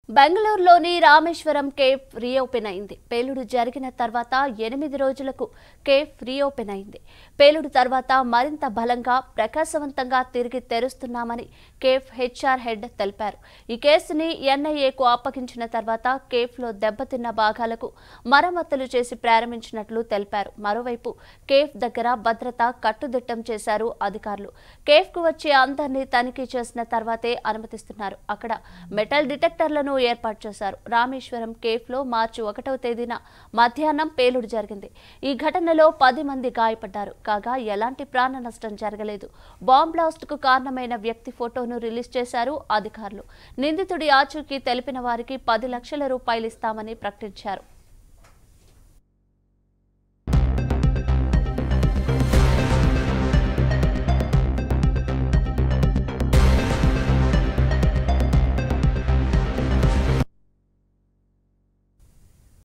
బెంగళూరులోని Rameswaram cafe reopen అయింది పేలుడు జరిగిన తర్వాత ఎనిమిది రోజులకు కేఫ్ రీఓపెన్ అయింది పేలుడు తర్వాత మరింత బలంగా ప్రకాశవంతంగా తిరిగి తెరుస్తున్నామని కేఫ్ హెచ్ఆర్ హెడ్ తెలిపారు ఈ కేసుని ఎన్ఐఏకు అప్పగించిన తర్వాత కేఫ్లో దెబ్బతిన్న భాగాలకు మరమ్మతులు చేసి ప్రారంభించినట్లు తెలిపారు మరోవైపు కేఫ్ దగ్గర భద్రత కట్టుదిట్టం చేశారు అధికారులు కేఫ్కు వచ్చే అందరినీ తనిఖీ చేసిన తర్వాతే అనుమతిస్తున్నారు అక్కడ మెటల్ డిటెక్టర్లను ఏర్పాటు చేశారు రామేశ్వరం కేఫ్లో మార్చి ఒకటవ తేదీన మధ్యాహ్నం పేలుడు జరిగింది ఈ ఘటనలో పది మంది గాయపడ్డారు కాగా ఎలాంటి ప్రాణ నష్టం జరగలేదు బాంబ్ బ్లాస్ట్ కు కారణమైన వ్యక్తి ఫోటోను రిలీజ్ చేశారు అధికారులు నిందితుడి ఆచూకీ తెలిపిన వారికి పది లక్షల రూపాయలు ఇస్తామని ప్రకటించారు